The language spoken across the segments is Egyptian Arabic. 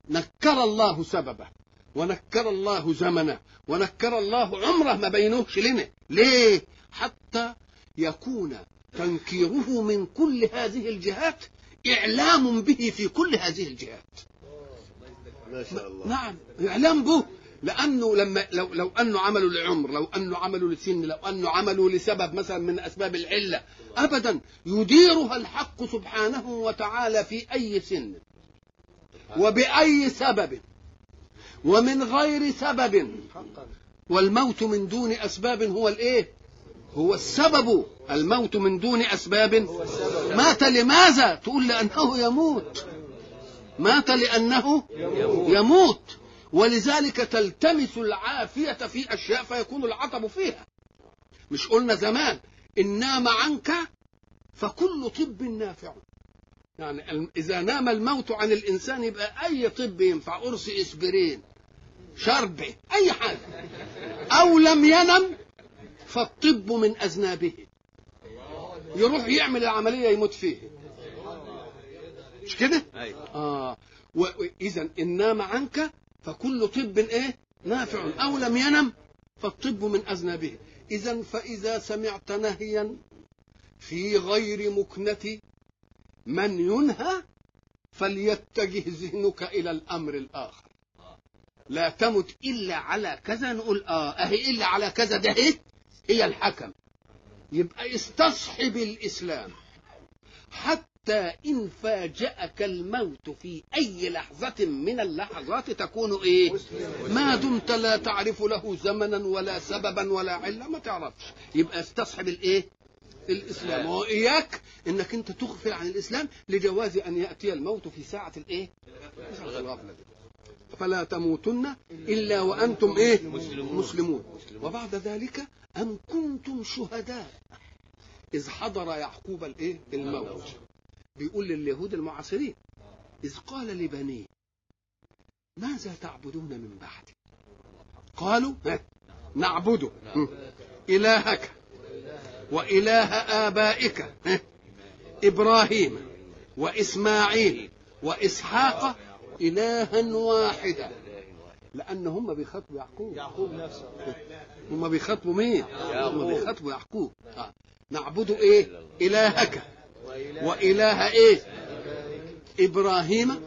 نكر الله سببه ونكر الله زمنه ونكر الله عمره ما بينوش لنا ليه حتى يكون تنكيره من كل هذه الجهات إعلام به في كل هذه الجهات ما شاء الله نعم إعلام به لأنه لما لو لو أنه عملوا لعمر لو أنه عملوا لسن لو أنه عملوا لسبب مثلا من أسباب العلة أبدا يديرها الحق سبحانه وتعالى في أي سن وبأي سبب ومن غير سبب والموت من دون أسباب هو الإيه هو السبب الموت من دون أسباب مات لماذا تقول لأنه يموت مات لأنه يموت ولذلك تلتمس العافية في أشياء فيكون العطب فيها مش قلنا زمان إن نام عنك فكل طب نافع يعني ال- إذا نام الموت عن الإنسان يبقى أي طب ينفع قرص إسبرين شربة أي حاجة أو لم ينم فالطب من أذنابه يروح يعمل العملية يموت فيه مش كده؟ آه وإذا إن نام عنك فكل طب إيه؟ نافع أو لم ينم فالطب من أذنابه إذا فإذا سمعت نهيا في غير مكنة من ينهى فليتجه ذهنك إلى الأمر الآخر لا تمت إلا على كذا نقول آه أهي إلا على كذا ده إيه؟ هي الحكم يبقى استصحب الإسلام حتى إن فاجأك الموت في أي لحظة من اللحظات تكون إيه ما دمت لا تعرف له زمنا ولا سببا ولا علة ما تعرفش يبقى استصحب الإيه الإسلام وإياك إنك أنت تغفل عن الإسلام لجواز أن يأتي الموت في ساعة الإيه في ساعة الغفلة دي. فلا تموتن إلا وأنتم إيه مسلمون وبعد ذلك أم كنتم شهداء إذ حضر يعقوب الإيه الموت بيقول لليهود المعاصرين إذ قال لبنيه ماذا تعبدون من بعدي قالوا ها، نعبد م، إلهك وإله آبائك ها، إبراهيم وإسماعيل وإسحاق إلها واحدا لأن هم بيخاطبوا يعقوب يعقوب نفسه هم بيخاطبوا مين؟ هم بيخاطبوا يعقوب آه. نعبد ايه؟ إلهك وإله ايه؟ إبراهيم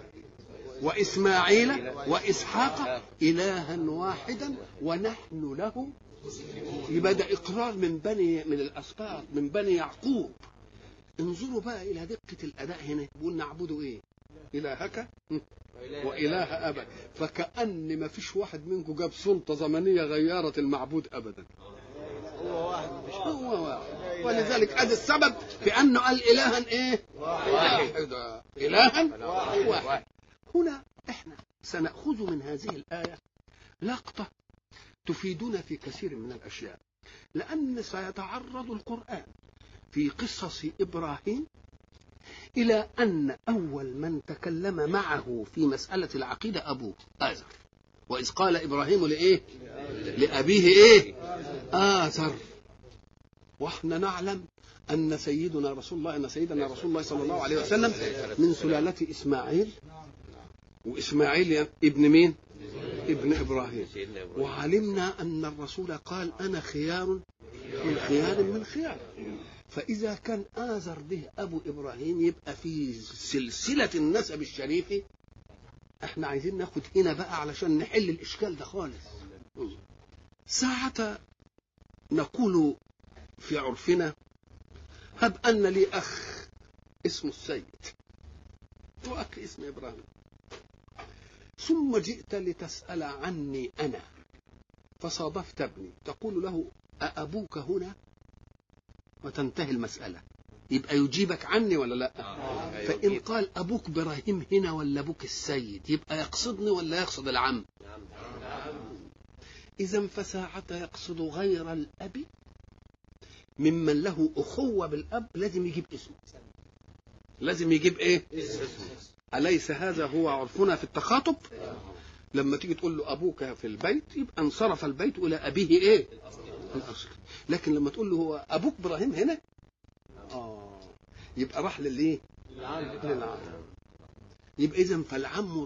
وإسماعيل وإسحاق إلها واحدا ونحن له يبقى ده إقرار من بني من الأسباط من بني يعقوب انظروا بقى إلى دقة الأداء هنا بيقول نعبد إيه؟ إلهك وإله أبا فكأن ما فيش واحد منكم جاب سلطة زمنية غيرت المعبود أبدا هو واحد مفيش هو واحد ولذلك ادي السبب في انه قال الها ايه واحد الها واحد هنا احنا سناخذ من هذه الايه لقطه تفيدنا في كثير من الاشياء لان سيتعرض القران في قصص ابراهيم الى ان اول من تكلم معه في مساله العقيده ابوه ازر واذ قال ابراهيم لايه لابيه ايه آزر واحنا نعلم ان سيدنا رسول الله ان سيدنا رسول الله صلى الله عليه وسلم من سلاله اسماعيل واسماعيل ابن مين؟ ابن ابراهيم وعلمنا ان الرسول قال انا خيار من خيار من خيار فاذا كان آزر به ابو ابراهيم يبقى في سلسله النسب الشريف احنا عايزين ناخد هنا بقى علشان نحل الاشكال ده خالص ساعة نقول في عرفنا هب أن لي أخ اسمه السيد وأخ اسمه إبراهيم ثم جئت لتسأل عني أنا فصادفت ابني تقول له أأبوك هنا وتنتهي المسألة يبقى يجيبك عني ولا لا فإن قال أبوك إبراهيم هنا ولا أبوك السيد يبقى يقصدني ولا يقصد العم إذا فساعة يقصد غير الأب ممن له أخوة بالأب لازم يجيب اسمه لازم يجيب إيه أليس هذا هو عرفنا في التخاطب لما تيجي تقول له أبوك في البيت يبقى انصرف البيت إلى أبيه إيه الأصل لكن لما تقول له هو أبوك إبراهيم هنا آه يبقى راح للإيه للعم يبقى إذا فالعم